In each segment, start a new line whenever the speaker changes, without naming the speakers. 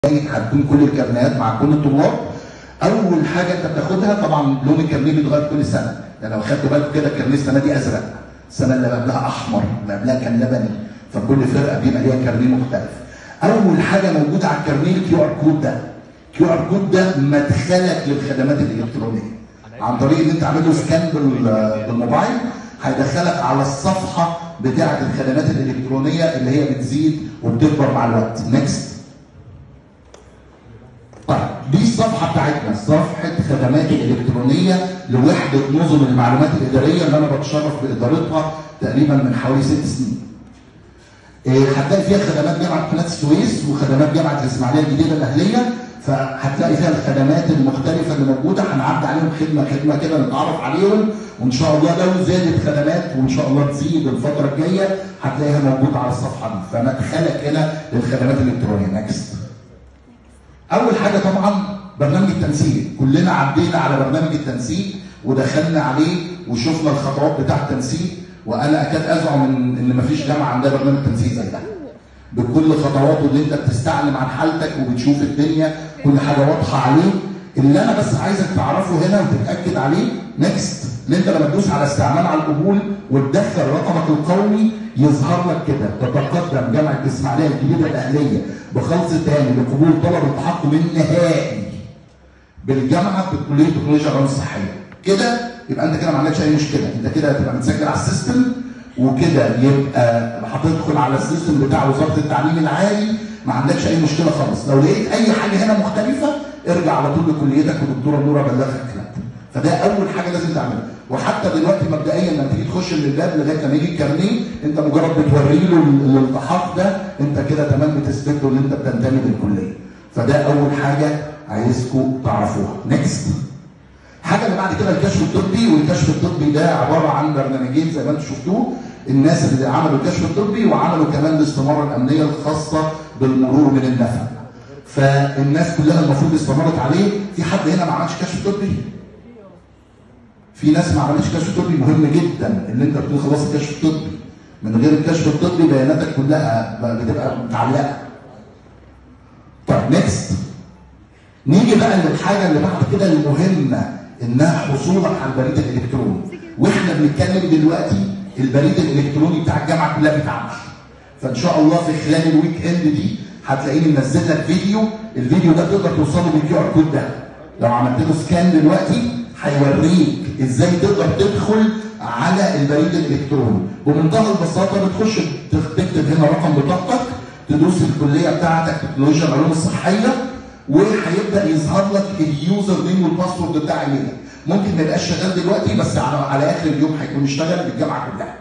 هتكون كل الكارنيهات مع كل الطلاب اول حاجه انت بتاخدها طبعا لون الكارنيه بيتغير كل سنه يعني لو خدت بالك كده الكارنيه السنه دي ازرق السنه اللي قبلها احمر اللي قبلها كان لبني فكل فرقه بيبقى ليها كارنيه مختلف اول حاجه موجوده على الكارنيه الكيو ار كود ده الكيو ار كود ده مدخلك للخدمات الالكترونيه عن طريق ان انت عامل له سكان بال- بالموبايل هيدخلك على الصفحه بتاعه الخدمات الالكترونيه اللي هي بتزيد وبتكبر مع الوقت نيكست طيب دي الصفحه بتاعتنا صفحه خدمات الالكترونيه لوحده نظم المعلومات الاداريه اللي انا بتشرف بادارتها تقريبا من حوالي ست سنين. إيه، هتلاقي فيها خدمات جامعه قناه السويس وخدمات جامعه الاسماعيليه الجديده الاهليه فهتلاقي فيها الخدمات المختلفه اللي موجوده هنعدي عليهم خدمه خدمه كده نتعرف عليهم وان شاء الله لو زادت خدمات وان شاء الله تزيد الفتره الجايه هتلاقيها موجوده على الصفحه دي فمدخلك هنا للخدمات الالكترونيه نكست. اول حاجه طبعا برنامج التنسيق كلنا عدينا على برنامج التنسيق ودخلنا عليه وشفنا الخطوات بتاع التنسيق وانا اكاد ازعم ان ان مفيش جامعه عندها برنامج تنسيق زي ده بكل خطواته اللي انت بتستعلم عن حالتك وبتشوف الدنيا كل حاجه واضحه عليه اللي انا بس عايزك تعرفه هنا وتتاكد عليه نكست ان انت لما تدوس على استعمال على القبول وتدخل رقمك القومي يظهر لك كده تتقدم جامعه الاسماعيليه الجديده الاهليه بخلص تاني لقبول طلب التحقق النهائي بالجامعه في كليه تكنولوجيا العلوم الصحيه كده يبقى انت كده ما عندكش اي مشكله انت كده هتبقى متسجل على السيستم وكده يبقى هتدخل على السيستم بتاع وزاره التعليم العالي ما عندكش اي مشكله خالص لو لقيت اي حاجه هنا مختلفه ارجع على طول لكليتك ودكتوره نوره بلغك الكلام ده فده اول حاجه لازم تعملها وحتى دلوقتي مبدئيا لما تيجي تخش من الباب لغايه لما يجي الكارنيه انت مجرد بتوري له ال- الالتحاق ده انت كده تمام بتثبت له ان انت بتنتمي للكليه فده اول حاجه عايزكم تعرفوها نيكست حاجه اللي بعد كده الكشف الطبي والكشف الطبي ده عباره عن برنامجين زي ما انتم شفتوه الناس اللي عملوا الكشف الطبي وعملوا كمان الاستماره الامنيه الخاصه بالمرور من النفق فالناس كلها المفروض استمرت عليه في حد هنا ما عملش كشف طبي في ناس ما عملتش كشف طبي مهم جدا ان انت تكون خلصت الكشف الطبي من غير الكشف الطبي بياناتك كلها بتبقى متعلقه طيب نيكست نيجي بقى للحاجه اللي بعد كده المهمه انها حصولك على البريد الالكتروني واحنا بنتكلم دلوقتي البريد الالكتروني بتاع الجامعه كلها بيتعمل فان شاء الله في خلال الويك اند دي هتلاقيني منزل لك فيديو الفيديو ده تقدر توصله بالكيو ار كود ده لو عملت له سكان دلوقتي هيوريك ازاي تقدر تدخل على البريد الالكتروني بمنتهى البساطه بتخش تكتب هنا رقم بطاقتك تدوس الكليه بتاعتك تكنولوجيا العلوم الصحيه وهيبدا يظهر لك اليوزر نيم والباسورد بتاع ايميلك ممكن ما يبقاش شغال دلوقتي بس على على اخر اليوم هيكون اشتغل بالجامعه كلها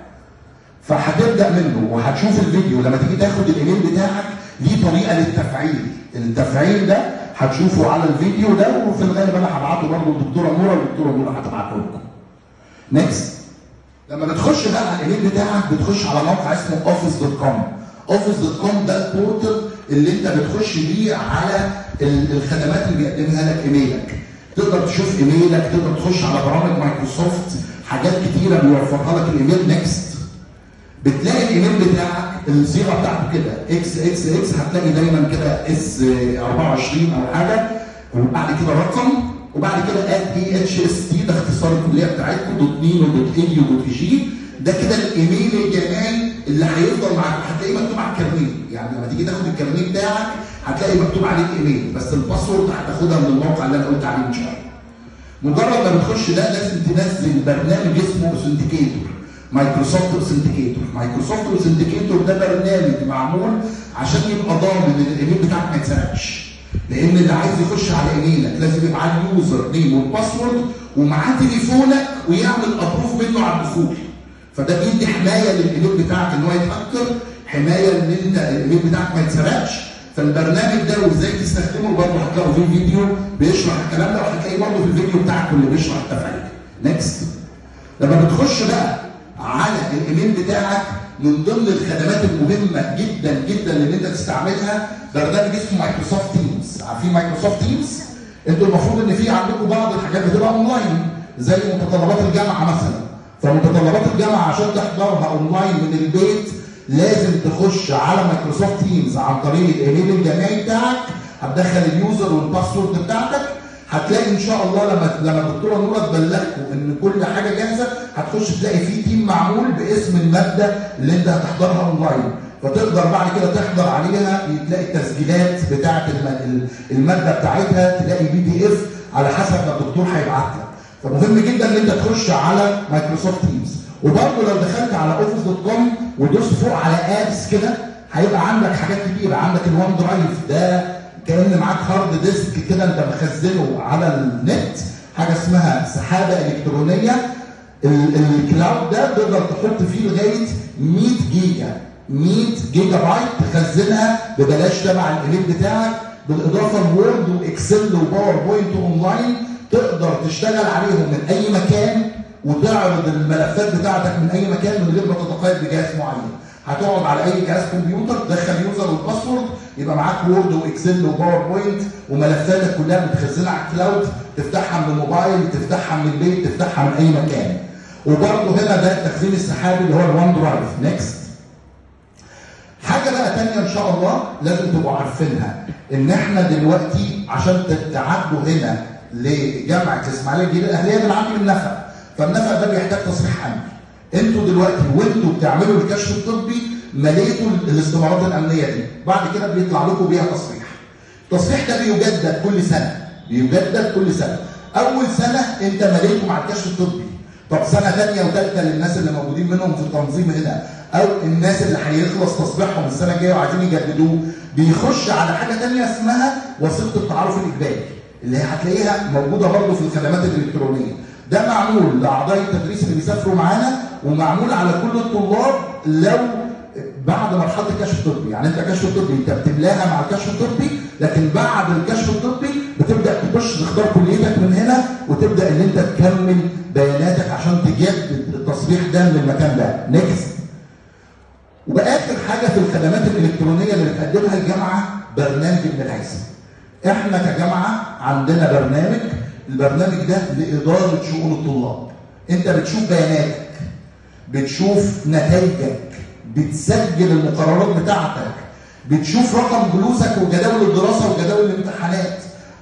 فهتبدا منه وهتشوف الفيديو لما تيجي تاخد الايميل بتاعك ليه طريقه للتفعيل التفعيل ده هتشوفه على الفيديو ده وفي الغالب انا هبعته برضه للدكتوره نوره والدكتوره نوره هتبعته لكم نيكست لما بتخش بقى على الايميل بتاعك بتخش على موقع اسمه اوفيس دوت كوم اوفيس دوت كوم ده البورتال اللي انت بتخش بيه على ال- الخدمات اللي بيقدمها لك ايميلك تقدر تشوف ايميلك تقدر تخش على برامج مايكروسوفت حاجات كتيره بيوفرها لك الايميل نيكست بتلاقي الايميل بتاعك الصيغه بتاعته كده اكس اكس اكس هتلاقي دايما كده اس 24 او حاجه وبعد كده رقم وبعد كده ات اي اتش اس تي ده اختصار الكليه بتاعتكم دوت مين ودوت اي ودوت جي ده كده الايميل الجماعي اللي هيفضل معاك هتلاقيه مكتوب على الكارنيه يعني لما تيجي تاخد الكارنيه بتاعك هتلاقي مكتوب عليه الايميل بس الباسورد هتاخدها من الموقع اللي انا قلت عليه من شويه مجرد ما بتخش ده لازم تنزل برنامج اسمه اوثنتيكيتور مايكروسوفت اوثنتيكيتور مايكروسوفت اوثنتيكيتور ده برنامج معمول عشان يبقى ضامن ان الايميل بتاعك ما يتسرقش لان اللي عايز يخش على ايميلك لازم يبقى معاه اليوزر نيم والباسورد ومعاه تليفونك ويعمل ابروف منه على الدخول فده بيدي حمايه للايميل بتاعك ان هو يتهكر حمايه ان انت الايميل بتاعك ما يتسرقش فالبرنامج ده وازاي تستخدمه برضه هتلاقوا فيه فيديو بيشرح الكلام ده وهتلاقيه برضه في الفيديو بتاعك اللي بيشرح التفعيل نكست لما بتخش بقى على الايميل بتاعك من ضمن الخدمات المهمه جدا جدا اللي انت تستعملها برنامج اسمه مايكروسوفت تيمز عارفين مايكروسوفت تيمز انتوا المفروض ان في عندكم بعض الحاجات بتبقى اونلاين زي متطلبات الجامعه مثلا فمتطلبات الجامعه عشان تحضرها اونلاين من البيت لازم تخش على مايكروسوفت تيمز عن طريق الايميل الجامعي بتاعك هتدخل اليوزر والباسورد بتاعتك هتلاقي ان شاء الله لما لما الدكتوره نوره تبلغكم ان كل حاجه جاهزه هتخش تلاقي في تيم معمول باسم الماده اللي انت هتحضرها اونلاين فتقدر بعد كده تحضر عليها تلاقي التسجيلات بتاعه الماده بتاعتها تلاقي بي دي اف على حسب ما الدكتور هيبعت لك فمهم جدا ان انت تخش على مايكروسوفت تيمز وبرضه لو دخلت على اوفيس دوت كوم ودوست فوق على ابس كده هيبقى عندك حاجات كتيره عندك الوان درايف ده كان معاك هارد ديسك كده انت مخزنه على النت حاجه اسمها سحابه الكترونيه الكلاود ده تقدر تحط فيه لغايه 100 جيجا 100 جيجا بايت تخزنها ببلاش تبع الايميل بتاعك بالاضافه لوورد واكسل وباوربوينت اونلاين تقدر تشتغل عليهم من اي مكان وتعرض الملفات بتاعتك من اي مكان من غير ما تتقيد بجهاز معين هتقعد على اي جهاز كمبيوتر تدخل يوزر والباسورد يبقى معاك وورد واكسل وباوربوينت وملفاتك كلها متخزنه على الكلاود تفتحها من الموبايل تفتحها من البيت تفتحها من اي مكان وبرضه هنا ده التخزين السحابي اللي هو الوان درايف نيكست حاجه بقى تانية ان شاء الله لازم تبقوا عارفينها ان احنا دلوقتي عشان تعدوا هنا لجامعه الاسماعيليه الجديده الاهليه بنعدي من النفق فالنفق ده بيحتاج تصريح امني انتوا دلوقتي وانتوا بتعملوا الكشف الطبي مليتوا الاستمارات الامنيه دي بعد كده بيطلع لكم بيها تصريح التصريح ده بيجدد كل سنه بيجدد كل سنه اول سنه انت مليته مع الكشف الطبي طب سنه ثانيه وثالثه للناس اللي موجودين منهم في التنظيم هنا او الناس اللي هيخلص تصريحهم السنه الجايه وعايزين يجددوه بيخش على حاجه ثانيه اسمها وثيقه التعارف الاجباري اللي هتلاقيها موجوده برضه في الخدمات الالكترونيه ده معمول لاعضاء التدريس اللي بيسافروا معانا ومعمول على كل الطلاب لو بعد مرحله الكشف الطبي يعني انت الكشف الطبي انت بتملاها مع الكشف الطبي لكن بعد الكشف الطبي بتبدا تخش تختار كليتك من هنا وتبدا ان انت تكمل بياناتك عشان تجدد التصريح ده من المكان ده نيكست واخر حاجه في الخدمات الالكترونيه اللي بتقدمها الجامعه برنامج ابن العز احنا كجامعه عندنا برنامج البرنامج ده لاداره شؤون الطلاب انت بتشوف بياناتك بتشوف نتائجك بتسجل المقررات بتاعتك بتشوف رقم جلوسك وجداول الدراسه وجداول الامتحانات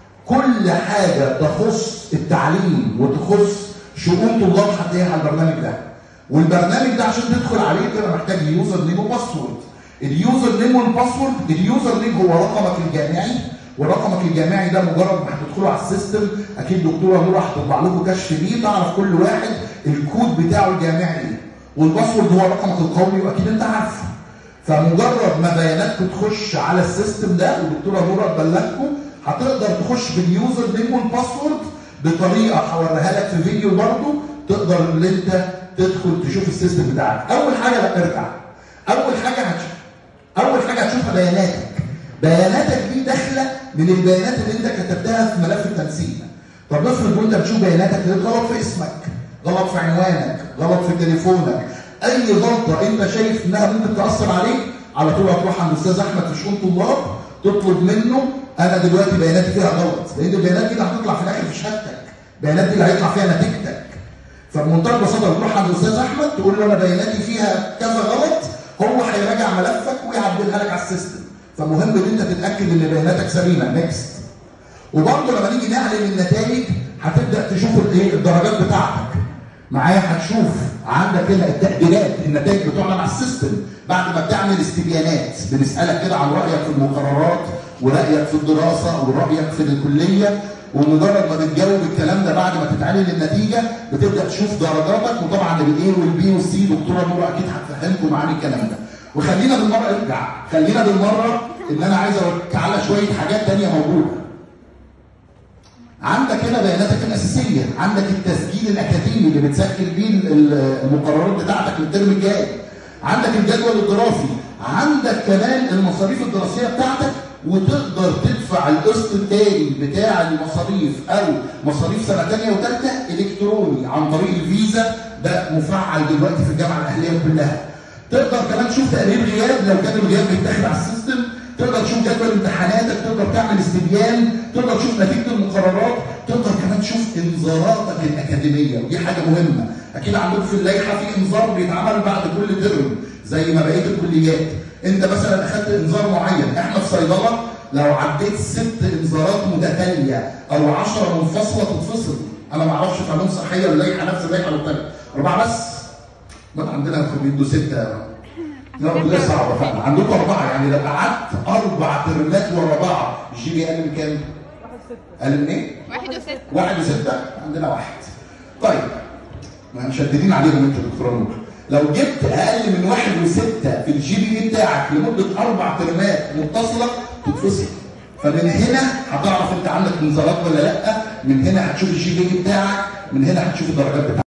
كل حاجه تخص التعليم وتخص شؤون طلاب هتلاقيها على البرنامج ده والبرنامج ده عشان تدخل عليه تبقى محتاج يوزر نيم وباسورد اليوزر نيم والباسورد اليوزر نيم هو رقمك الجامعي ورقمك الجامعي ده مجرد ما هتدخلوا على السيستم اكيد دكتوره نور هتطبع لكم كشف بيه تعرف كل واحد الكود بتاعه الجامعي ايه والباسورد هو رقمك القومي واكيد انت عارفه فمجرد ما بياناتكم تخش على السيستم ده والدكتوره نور تبلغكم هتقدر تخش باليوزر نيم والباسورد بطريقه هوريها لك في فيديو برضه تقدر ان انت تدخل تشوف السيستم بتاعك اول حاجه لا ارجع اول حاجه هتشوف اول حاجه هتشوفها بياناتك بياناتك دي داخله من البيانات اللي انت كتبتها في ملف التنسيق طب افرض وانت بتشوف بياناتك غلط في اسمك غلط في عنوانك غلط في تليفونك اي غلطه انت شايف انها ممكن تاثر عليك على طول هتروح عند الاستاذ احمد في شؤون طلاب تطلب منه انا دلوقتي بياناتي فيها غلط لان البيانات دي اللي هتطلع في الاخر في شهادتك البيانات دي اللي هيطلع فيها نتيجتك فبمنتهى البساطه تروح عند الاستاذ احمد تقول له انا بياناتي فيها كذا غلط هو هيراجع ملفك ويعدلها لك على السيستم فمهم ان انت تتاكد ان بياناتك سليمه نيكست وبرضه لما نيجي نعلن النتائج هتبدا تشوف الايه الدرجات بتاعتك معايا هتشوف عندك هنا التقديرات النتائج بتعلن على السيستم بعد ما بتعمل استبيانات بنسالك كده عن رايك في المقررات ورايك في الدراسه ورايك في الكليه ومجرد ما بتجاوب الكلام ده بعد ما تتعلن النتيجه بتبدا تشوف درجاتك وطبعا الاي والبي والسي دكتوره نور اكيد هتفهمكم معانا الكلام ده وخلينا بالمره ارجع خلينا بالمره ان انا عايز اوريك على شويه حاجات ثانيه موجوده عندك هنا بياناتك الاساسيه عندك التسجيل الاكاديمي اللي بتسجل بيه المقررات بتاعتك للترم الجاي عندك الجدول الدراسي عندك كمان المصاريف الدراسيه بتاعتك وتقدر تدفع القسط التاني بتاع المصاريف او مصاريف سنه ثانيه وثالثه الكتروني عن طريق الفيزا ده مفعل دلوقتي في الجامعه الاهليه كلها تقدر كمان تشوف تقرير غياب لو كان الغياب بيتاخد على السيستم تقدر تشوف جدول امتحاناتك تقدر تعمل استبيان تقدر تشوف نتيجه المقررات تقدر كمان تشوف انذاراتك الاكاديميه ودي حاجه مهمه اكيد عندكم في اللائحه في انذار بيتعمل بعد كل ترم زي ما بقيه الكليات انت مثلا اخذت انذار معين احنا في صيدله لو عديت ست انذارات متتاليه او 10 منفصله تتفصل انا ما اعرفش قانون صحيه اللائحه نفس اللائحه والتانيه اربعه بس ما عندنا في بيدو سته لا كلها صعبه فعلا عندكم اربعه يعني لو قعدت اربع ترمات ورا بعض الجي بي اقل من كام؟ اقل من ايه؟
واحد وستة
واحد وستة عندنا واحد طيب ما مشددين عليهم انت يا دكتور نور لو جبت اقل من واحد وستة في الجي بي اي بتاعك لمدة اربع ترمات متصلة تتفصل فمن هنا هتعرف انت عندك انذارات ولا لا من هنا هتشوف الجي بي اي بتاعك من هنا هتشوف الدرجات بتاعتك